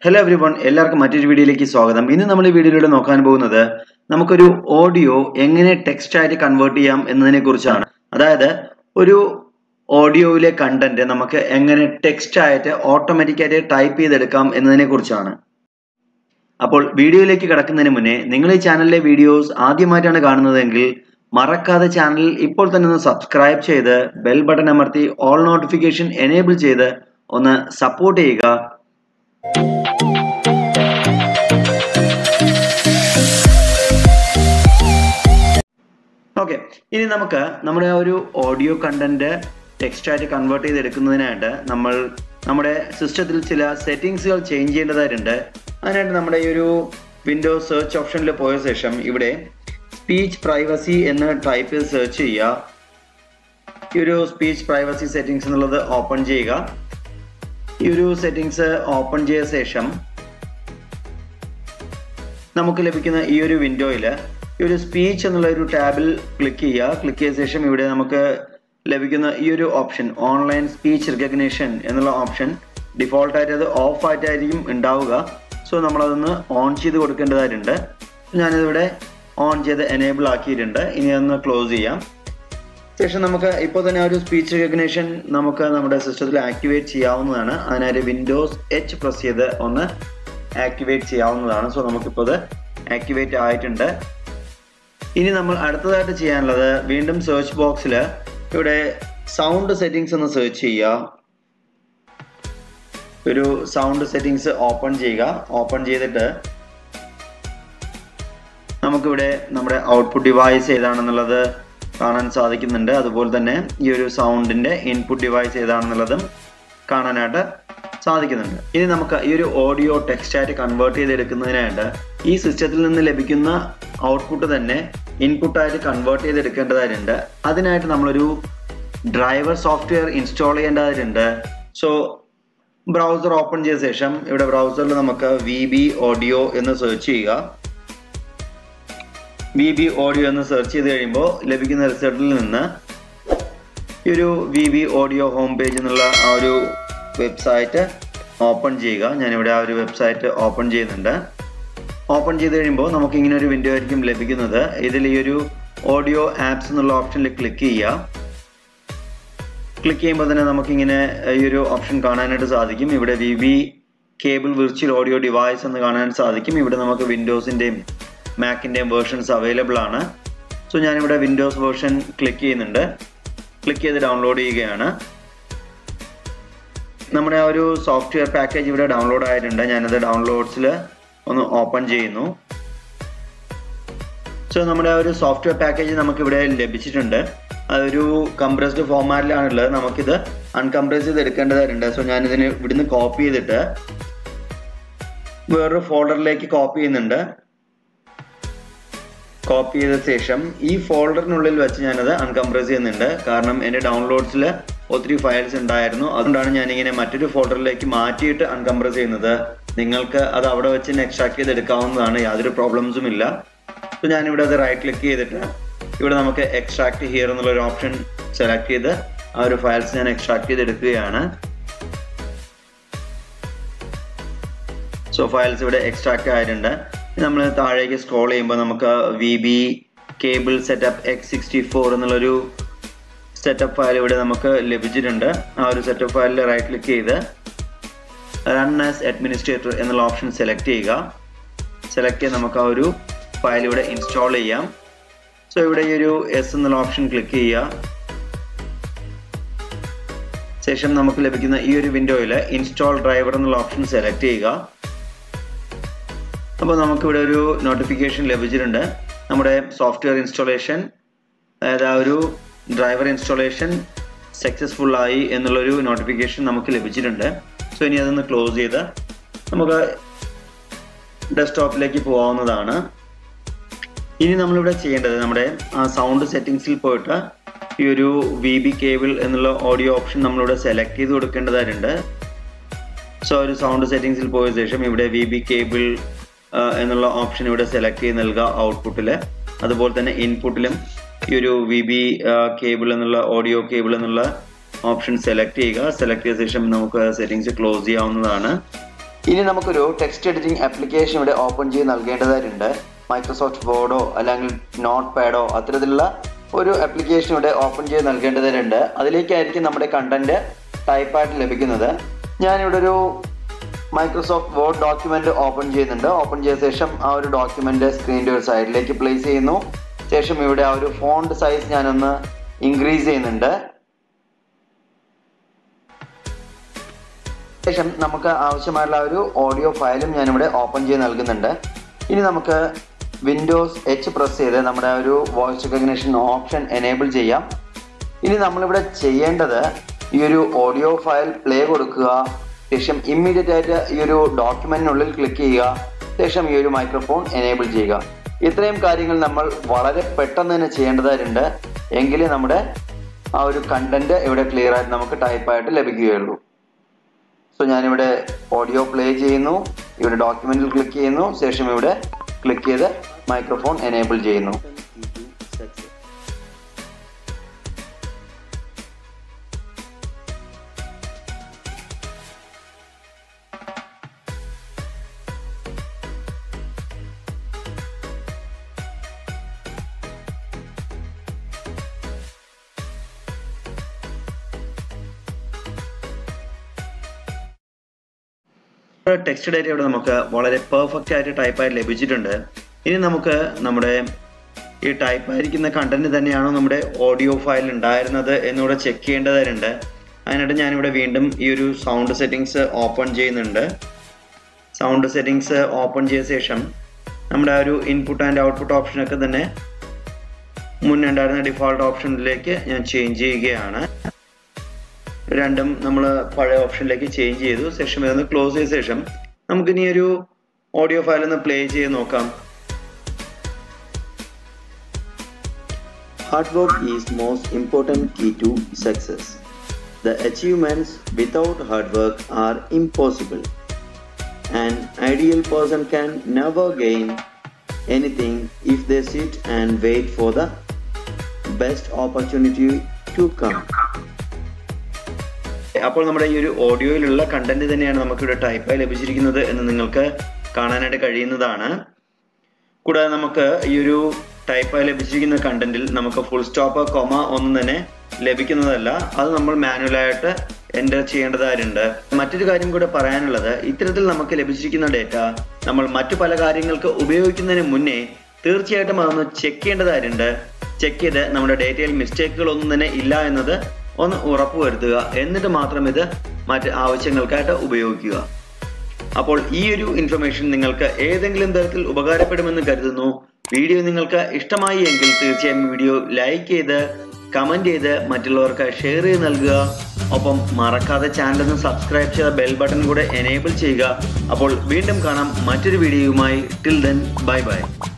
Hello every one എല്ലാവർക്കും മറ്റൊരു വീഡിയോയിലേക്ക് സ്വാഗതം ഇന്ന് നമ്മൾ ഈ വീഡിയോയിലൂടെ നോക്കാൻ പോകുന്നത് നമുക്കൊരു ഓഡിയോ എങ്ങനെ ടെക്സ്റ്റ് ആയിട്ട് കൺവേർട്ട് ചെയ്യാം എന്നതിനെ കുറിച്ചാണ് അതായത് ഒരു ഓഡിയോയിലെ കണ്ടന്റ് നമുക്ക് എങ്ങനെ ടെക്സ്റ്റ് ആയിട്ട് ഓട്ടോമാറ്റിക്കായിട്ട് ടൈപ്പ് ചെയ്തെടുക്കാം എന്നതിനെ കുറിച്ചാണ് അപ്പോൾ വീഡിയോയിലേക്ക് കടക്കുന്നതിന് മുന്നേ നിങ്ങൾ ഈ ചാനലിലെ വീഡിയോസ് ആദ്യമായിട്ടാണ് കാണുന്നതെങ്കിൽ മറക്കാതെ ചാനൽ ഇപ്പോൾ തന്നെ ഒന്ന് സബ്സ്ക്രൈബ് ചെയ്ത് ബെൽ ബട്ടൺ അമർത്തി ഓൾ നോട്ടിഫിക്കേഷൻ എനേബിൾ ചെയ്ത് ഒന്ന് സപ്പോർട്ട് ചെയ്യുക ഓക്കെ ഇനി നമുക്ക് നമ്മുടെ ആ ഒരു ഓഡിയോ കണ്ടന്റ് ടെക്സ്റ്റ് ആയിട്ട് കൺവേർട്ട് ചെയ്തെടുക്കുന്നതിനായിട്ട് നമ്മൾ നമ്മുടെ സിസ്റ്റത്തിൽ ചില സെറ്റിങ്സുകൾ ചേഞ്ച് ചെയ്യേണ്ടതായിട്ടുണ്ട് അതിനായിട്ട് നമ്മുടെ ഈ ഒരു വിൻഡോസ് സെർച്ച് ഓപ്ഷനിൽ പോയ ശേഷം ഇവിടെ സ്പീച്ച് പ്രൈവസി എന്ന് ടൈപ്പ് ചെയ്ത് സെർച്ച് ചെയ്യുക ഈ ഒരു സ്പീച്ച് പ്രൈവസി സെറ്റിങ്സ് എന്നുള്ളത് ഓപ്പൺ ചെയ്യുക ഈ ഒരു സെറ്റിങ്സ് ഓപ്പൺ ചെയ്ത ശേഷം നമുക്ക് ലഭിക്കുന്ന ഈ ഒരു വിൻഡോയിൽ ഈ ഒരു സ്പീച്ച് എന്നുള്ള ഒരു ടാബിൽ ക്ലിക്ക് ചെയ്യുക ക്ലിക്ക് ചെയ്ത ശേഷം ഇവിടെ നമുക്ക് ലഭിക്കുന്ന ഈ ഒരു ഓപ്ഷൻ ഓൺലൈൻ സ്പീച്ച് റിക്കഗ്നേഷൻ എന്നുള്ള ഓപ്ഷൻ ഡിഫോൾട്ടായിട്ട് അത് ഓഫ് ആയിട്ടായിരിക്കും ഉണ്ടാവുക സോ നമ്മളതൊന്ന് ഓൺ ചെയ്ത് കൊടുക്കേണ്ടതായിട്ടുണ്ട് ഞാനിതിവിടെ ഓൺ ചെയ്ത് എനേബിൾ ആക്കിയിട്ടുണ്ട് ഇനി അതൊന്ന് ക്ലോസ് ചെയ്യാം ശേഷം നമുക്ക് ഇപ്പോൾ തന്നെ ആ ഒരു സ്പീച്ച് റെക്കഗ്നേഷൻ നമുക്ക് നമ്മുടെ സിസ്റ്റത്തിൽ ആക്ടിവേറ്റ് ചെയ്യാവുന്നതാണ് അതിനായിട്ട് വിൻഡോസ് എച്ച് പ്രസ് ചെയ്ത് ഒന്ന് ആക്ടിവേറ്റ് ചെയ്യാവുന്നതാണ് സോ നമുക്കിപ്പോൾ ഇത് ആക്ടിവേറ്റ് ആയിട്ടുണ്ട് ഇനി നമ്മൾ അടുത്തതായിട്ട് ചെയ്യാനുള്ളത് വീണ്ടും സെർച്ച് ബോക്സിൽ ഇവിടെ സൗണ്ട് സെറ്റിങ്സ് ഒന്ന് സെർച്ച് ചെയ്യുക ഒരു സൗണ്ട് സെറ്റിങ്സ് ഓപ്പൺ ചെയ്യുക ഓപ്പൺ ചെയ്തിട്ട് നമുക്കിവിടെ നമ്മുടെ ഔട്ട്പുട്ട് ഡിവൈസ് ഏതാണെന്നുള്ളത് കാണാൻ സാധിക്കുന്നുണ്ട് അതുപോലെ തന്നെ ഈ ഒരു സൗണ്ടിന്റെ ഇൻപുട്ട് ഡിവൈസ് ഏതാണെന്നുള്ളതും കാണാനായിട്ട് സാധിക്കുന്നുണ്ട് ഇനി നമുക്ക് ഈ ഒരു ഓഡിയോ ടെക്സ്റ്റ് ആയിട്ട് കൺവേർട്ട് ചെയ്തെടുക്കുന്നതിനായിട്ട് ഈ സിസ്റ്റത്തിൽ നിന്ന് ലഭിക്കുന്ന ഔട്ട്പുട്ട് തന്നെ ഇൻപുട്ടായിട്ട് കൺവേർട്ട് ചെയ്തെടുക്കേണ്ടതായിട്ടുണ്ട് അതിനായിട്ട് നമ്മളൊരു ഡ്രൈവർ സോഫ്റ്റ്വെയർ ഇൻസ്റ്റാൾ ചെയ്യേണ്ടതായിട്ടുണ്ട് സോ ബ്രൗസർ ഓപ്പൺ ചെയ്ത ശേഷം ഇവിടെ ബ്രൗസറിൽ നമുക്ക് വി ബി ഓഡിയോ എന്ന് സെർച്ച് ചെയ്യുക വി ബി ഓഡിയോ എന്ന് സെർച്ച് ചെയ്ത് കഴിയുമ്പോൾ ലഭിക്കുന്ന റിസൾട്ടിൽ നിന്ന് ഈ ഒരു V B audio home page എന്നുള്ള ആ ഒരു വെബ്സൈറ്റ് ഓപ്പൺ ചെയ്യുക ഞാനിവിടെ ആ ഒരു വെബ്സൈറ്റ് ഓപ്പൺ ചെയ്യുന്നുണ്ട് ഓപ്പൺ ചെയ്ത് കഴിയുമ്പോൾ നമുക്ക് ഇങ്ങനെ ഒരു വിൻഡോ ആയിരിക്കും ലഭിക്കുന്നത് ഇതിൽ ഈ ഒരു ഓഡിയോ ആപ്സ് എന്നുള്ള ഓപ്ഷനിൽ ക്ലിക്ക് ചെയ്യുക ക്ലിക്ക് ചെയ്യുമ്പോൾ തന്നെ നമുക്കിങ്ങനെ ഈ ഒരു ഓപ്ഷൻ കാണാനായിട്ട് സാധിക്കും ഇവിടെ V B cable virtual audio device എന്ന് കാണാൻ സാധിക്കും ഇവിടെ നമുക്ക് വിൻഡോസിൻ്റെയും മാക്കിൻ്റെയും വേർഷൻസ് അവൈലബിൾ ആണ് സോ ഞാനിവിടെ വിൻഡോസ് വേർഷൻ ക്ലിക്ക് ചെയ്യുന്നുണ്ട് ക്ലിക്ക് ചെയ്ത് ഡൗൺലോഡ് ചെയ്യുകയാണ് നമ്മുടെ ആ ഒരു സോഫ്റ്റ്വെയർ പാക്കേജ് ഇവിടെ ഡൗൺലോഡ് ആയിട്ടുണ്ട് ഞാനത് ഡൗൺലോഡ്സിൽ ഒന്ന് ഓപ്പൺ ചെയ്യുന്നു സോ നമ്മുടെ ആ ഒരു സോഫ്റ്റ്വെയർ പാക്കേജ് നമുക്കിവിടെ ലഭിച്ചിട്ടുണ്ട് അതൊരു കംപ്രസ്ഡ് ഫോമാറ്റിലാണുള്ളത് നമുക്കിത് അൺകംപ്രസ് ചെയ്ത് എടുക്കേണ്ടതായിട്ടുണ്ട് സോ ഞാനിതിന് ഇവിടുന്ന് കോപ്പി ചെയ്തിട്ട് വേറൊരു ഫോൾഡറിലേക്ക് കോപ്പി ചെയ്യുന്നുണ്ട് കോപ്പി ചെയ്ത ശേഷം ഈ ഫോൾഡറിനുള്ളിൽ വെച്ച് ഞാനത് അൺകംപ്രസ് ചെയ്യുന്നുണ്ട് കാരണം എൻ്റെ ഡൗൺലോഡ്സിൽ ഒത്തിരി ഫയൽസ് ഉണ്ടായിരുന്നു അതുകൊണ്ടാണ് ഞാനിങ്ങനെ മറ്റൊരു ഫോൾഡറിലേക്ക് മാറ്റിയിട്ട് അൺകംപ്രസ് ചെയ്യുന്നത് നിങ്ങൾക്ക് അത് അവിടെ വെച്ച് എക്സ്ട്രാക്ട് ചെയ്ത് എടുക്കാവുന്നതാണ് യാതൊരു പ്രോബ്ലംസും ഇല്ല അപ്പോൾ ഞാനിവിടെ അത് റൈറ്റ് ക്ലിക്ക് ചെയ്തിട്ട് ഇവിടെ നമുക്ക് എക്സ്ട്രാക്ട് ഹിയർ എന്നുള്ള ഒരു ഓപ്ഷൻ സെലക്ട് ചെയ്ത് ആ ഒരു ഫയൽസ് ഞാൻ എക്സ്ട്രാക്ട് ചെയ്ത് എടുക്കുകയാണ് സോ ഫയൽസ് ഇവിടെ എക്സ്ട്രാക്ട് ആയിട്ടുണ്ട് നമ്മൾ താഴേക്ക് സ്ക്രോൾ ചെയ്യുമ്പോൾ നമുക്ക് V B cable setup X sixty four എന്നുള്ളൊരു സെറ്റപ്പ് ഫയൽ ഇവിടെ നമുക്ക് ലഭിച്ചിട്ടുണ്ട് ആ ഒരു സെറ്റപ്പ് ഫയലിൽ റൈറ്റ് ക്ലിക്ക് ചെയ്ത് റൺ ആസ് അഡ്മിനിസ്ട്രേറ്റർ എന്നുള്ള ഓപ്ഷൻ സെലക്ട് ചെയ്യുക സെലക്ട് ചെയ്ത് നമുക്ക് ആ ഒരു ഫയൽ ഇവിടെ ഇൻസ്റ്റാൾ ചെയ്യാം സോ ഇവിടെ ഈ ഒരു എസ് എന്നുള്ള ഓപ്ഷൻ ക്ലിക്ക് ചെയ്യുക ശേഷം നമുക്ക് ലഭിക്കുന്ന ഈ ഒരു വിൻഡോയിൽ ഇൻസ്റ്റാൾ ഡ്രൈവർ എന്നുള്ള ഓപ്ഷൻ സെലക്ട് ചെയ്യുക അപ്പോൾ നമുക്കിവിടെ ഒരു നോട്ടിഫിക്കേഷൻ ലഭിച്ചിട്ടുണ്ട് നമ്മുടെ സോഫ്റ്റ്വെയർ ഇൻസ്റ്റാളേഷൻ അതായത് ആ ഒരു ഡ്രൈവർ ഇൻസ്റ്റാളേഷൻ സക്സസ്ഫുൾ ആയി എന്നുള്ളൊരു നോട്ടിഫിക്കേഷൻ നമുക്ക് ലഭിച്ചിട്ടുണ്ട് സോ ഇനി അതൊന്ന് ക്ലോസ് ചെയ്ത് നമുക്ക് ഡെസ്ക്ടോപ്പിലേക്ക് പോകാവുന്നതാണ് ഇനി നമ്മളിവിടെ ചെയ്യേണ്ടത് നമ്മുടെ ആ സൗണ്ട് സെറ്റിങ്സിൽ പോയിട്ട് ഈ ഒരു വി ബി കേബിൾ എന്നുള്ള ഓഡിയോ ഓപ്ഷൻ നമ്മളിവിടെ സെലക്ട് ചെയ്ത് കൊടുക്കേണ്ടതായിട്ടുണ്ട് സോ ഒരു സൗണ്ട് സെറ്റിങ്സിൽ പോയ ശേഷം ഇവിടെ വി ബി കേബിൾ എന്നുള്ള ഓപ്ഷൻ ഇവിടെ സെലക്ട് ചെയ്ത് നൽകുക ഔട്ട്പുട്ടിൽ അതുപോലെ തന്നെ ഇൻപുട്ടിലും ഈ ഒരു വി ബി കേബിൾ എന്നുള്ള ഓഡിയോ കേബിൾ എന്നുള്ള ഓപ്ഷൻ സെലക്ട് ചെയ്യുക സെലക്ട് ചെയ്ത ശേഷം നമുക്ക് സെറ്റിങ്സ് ക്ലോസ് ചെയ്യാവുന്നതാണ് ഇനി നമുക്കൊരു ടെക്സ്റ്റ് എഡിറ്റിംഗ് ആപ്ലിക്കേഷൻ ഇവിടെ ഓപ്പൺ ചെയ്ത് നൽകേണ്ടതായിട്ടുണ്ട് മൈക്രോസോഫ്റ്റ് വേർഡോ അല്ലെങ്കിൽ നോട്ട് പാഡോ അത്തരത്തിലുള്ള ഒരു ആപ്ലിക്കേഷൻ ഇവിടെ ഓപ്പൺ ചെയ്ത് നൽകേണ്ടതായിട്ടുണ്ട് അതിലേക്കായിരിക്കും നമ്മുടെ കണ്ടന്റ് ടൈപ്പായിട്ട് ലഭിക്കുന്നത് ഞാനിവിടെ ഒരു മൈക്രോസോഫ്റ്റ് വേർഡ് ഡോക്യുമെന്റ് ഓപ്പൺ ചെയ്യുന്നുണ്ട് ഓപ്പൺ ചെയ്ത ശേഷം ആ ഒരു ഡോക്യുമെന്റ് സ്ക്രീനിന്റെ ഒരു സൈഡിലേക്ക് പ്ലേസ് ചെയ്യുന്നു ശേഷം ഇവിടെ ആ ഒരു ഫോണ്ട് സൈസ് ഞാനൊന്ന് ഇൻക്രീസ് ചെയ്യുന്നുണ്ട് ശേഷം നമുക്ക് ആവശ്യമായുള്ള ഒരു ഓഡിയോ ഫയലും ഞാനിവിടെ ഓപ്പൺ ചെയ്ത് നൽകുന്നുണ്ട് ഇനി നമുക്ക് വിൻഡോസ് എച്ച് പ്രസ് ചെയ്ത് നമ്മുടെ ആ ഒരു വോയിസ് റെക്കഗ്നേഷൻ ഓപ്ഷൻ എനേബിൾ ചെയ്യാം ഇനി നമ്മളിവിടെ ചെയ്യേണ്ടത് ഈ ഒരു ഓഡിയോ ഫയൽ പ്ലേ കൊടുക്കുക ശേഷം ഇമ്മീഡിയറ്റ് ആയിട്ട് ഈ ഒരു ഡോക്യുമെന്റിനുള്ളിൽ ക്ലിക്ക് ചെയ്യുക ശേഷം ഈ ഒരു മൈക്രോഫോൺ എനേബിൾ ചെയ്യുക ഇത്രയും കാര്യങ്ങൾ നമ്മൾ വളരെ പെട്ടെന്ന് തന്നെ ചെയ്യേണ്ടതായിട്ടുണ്ട് എങ്കിലേ നമ്മുടെ ആ ഒരു കണ്ടന്റ് ഇവിടെ ക്ലിയർ ആയിട്ട് നമുക്ക് ടൈപ്പായിട്ട് ലഭിക്കുകയുള്ളൂ സോ ഞാനിവിടെ ഓഡിയോ പ്ലേ ചെയ്യുന്നു ഇവിടെ ഡോക്യുമെന്റിൽ ക്ലിക്ക് ചെയ്യുന്നു ശേഷം ഇവിടെ ക്ലിക്ക് ചെയ്ത് മൈക്രോഫോൺ എനേബിൾ ചെയ്യുന്നു ടെക്സ്റ്റ് ഡേറ്റ ഇവിടെ നമുക്ക് വളരെ പെർഫെക്റ്റ് ആയിട്ട് ടൈപ്പായിട്ട് ലഭിച്ചിട്ടുണ്ട് ഇനി നമുക്ക് നമ്മുടെ ഈ ടൈപ്പ് ആയിരിക്കുന്ന കണ്ടന്റ് തന്നെയാണോ നമ്മുടെ ഓഡിയോ ഫയൽ ഉണ്ടായിരുന്നത് എന്നുകൂടെ ചെക്ക് ചെയ്യേണ്ടതായിട്ടുണ്ട് അതിനായിട്ട് ഞാനിവിടെ വീണ്ടും ഈ ഒരു സൗണ്ട് സെറ്റിങ്സ് ഓപ്പൺ ചെയ്യുന്നുണ്ട് സൗണ്ട് സെറ്റിങ്സ് ഓപ്പൺ ചെയ്ത ശേഷം നമ്മുടെ ആ ഒരു ഇൻപുട്ട് ആൻഡ് ഔട്ട്പുട്ട് ഓപ്ഷനൊക്കെ തന്നെ മുന്നുണ്ടായിരുന്ന ഡിഫോൾട്ട് ഓപ്ഷനിലേക്ക് ഞാൻ ചേഞ്ച് ചെയ്യുകയാണ് രണ്ടും നമ്മൾ പഴയ ഓപ്ഷനിലേക്ക് ചേഞ്ച് ചെയ്തു ശേഷം ഇതൊന്ന് ക്ലോസ് ചെയ്ത ശേഷം നമുക്കിനി ഒരു ഓഡിയോ ഫയൽ ഒന്ന് പ്ലേ ചെയ്ത് നോക്കാം Hard work is most important key to success. The achievements without hard work are impossible. An ideal person can never gain anything if they sit and wait for the best opportunity to come. അപ്പോൾ നമ്മുടെ ഈ ഒരു ഓഡിയോയിലുള്ള content തന്നെയാണ് നമുക്കിവിടെ ടൈപ്പായി ലഭിച്ചിരിക്കുന്നത് എന്ന് നിങ്ങൾക്ക് കാണാനായിട്ട് കഴിയുന്നതാണ് കൂടാതെ നമുക്ക് ഈ ഒരു ടൈപ്പായി ലഭിച്ചിരിക്കുന്ന കണ്ടന്റിൽ നമുക്ക് ഫുൾ സ്റ്റോപ്പ് കൊമ ഒന്നും തന്നെ ലഭിക്കുന്നതല്ല അത് നമ്മൾ മാനുവലായിട്ട് എൻ്റർ ചെയ്യേണ്ടതായിട്ടുണ്ട് മറ്റൊരു കാര്യം കൂടെ പറയാനുള്ളത് ഇത്തരത്തിൽ നമുക്ക് ലഭിച്ചിരിക്കുന്ന ഡേറ്റ നമ്മൾ മറ്റു പല കാര്യങ്ങൾക്ക് ഉപയോഗിക്കുന്നതിന് മുന്നേ തീർച്ചയായിട്ടും അതൊന്ന് ചെക്ക് ചെയ്യേണ്ടതായിട്ടുണ്ട് ചെക്ക് ചെയ്ത് നമ്മുടെ ഡേറ്റയിൽ മിസ്റ്റേക്കുകളൊന്നും തന്നെ ഇല്ല എന്നത് ഒന്ന് ഉറപ്പുവരുത്തുക എന്നിട്ട് മാത്രം ഇത് മറ്റ് ആവശ്യങ്ങൾക്കായിട്ട് ഉപയോഗിക്കുക അപ്പോൾ ഈ ഒരു ഇൻഫർമേഷൻ നിങ്ങൾക്ക് ഏതെങ്കിലും തരത്തിൽ ഉപകാരപ്പെടുമെന്ന് കരുതുന്നു വീഡിയോ നിങ്ങൾക്ക് ഇഷ്ടമായി എങ്കിൽ തീർച്ചയായും വീഡിയോ ലൈക്ക് ചെയ്ത് കമന്റ് ചെയ്ത് മറ്റുള്ളവർക്ക് ഷെയർ ചെയ്ത് നൽകുക ഒപ്പം മറക്കാതെ ചാനൽ ഒന്ന് സബ്സ്ക്രൈബ് ചെയ്ത ബെൽ ബട്ടൺ കൂടെ എനേബിൾ ചെയ്യുക അപ്പോൾ വീണ്ടും കാണാം മറ്റൊരു വീഡിയോയുമായി ടിൽ ദെൻ ബൈ ബൈ